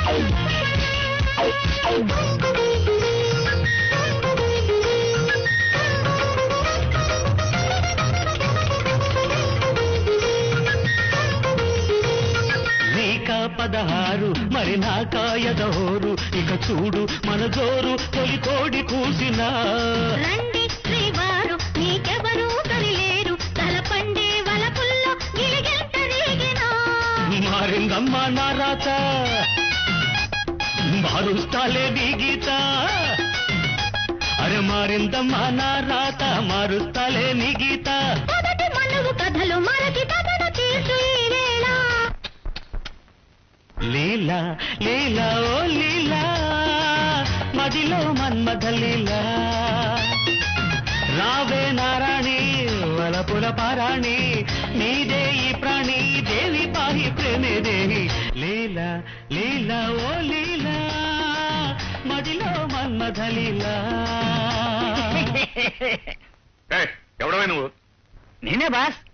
నీకా పదహారు మరి నాకా ఎదహోరు ఇక చూడు మన జోరు తొలి కోడి కూసినా రండి శ్రీవారు నీకెవరూ కలిలేరు తలపండే వలపుల్లో గిలిగెంత రేగినా మారిందమ్మా నా రాత మారుస్తాలే నీ గీత అరే మారిందమ్మా నా రాత మారుస్తాలే నీ గీత మొదటి మనువు కథలు మరచి తగడ తీర్చు ఈ వేళ లీలా లీలా ఓ లీలా మదిలో మన్మథ లీలా రావే నారాణి వలపుల పారాణి నీదే ఈ ప్రాణి దేవి పాహి ప్రేమే దేవి లీలా లీలా ఓ లీలా మదిలో మన్మథ లీలా ఎవడవే నువ్వు నేనే బాస్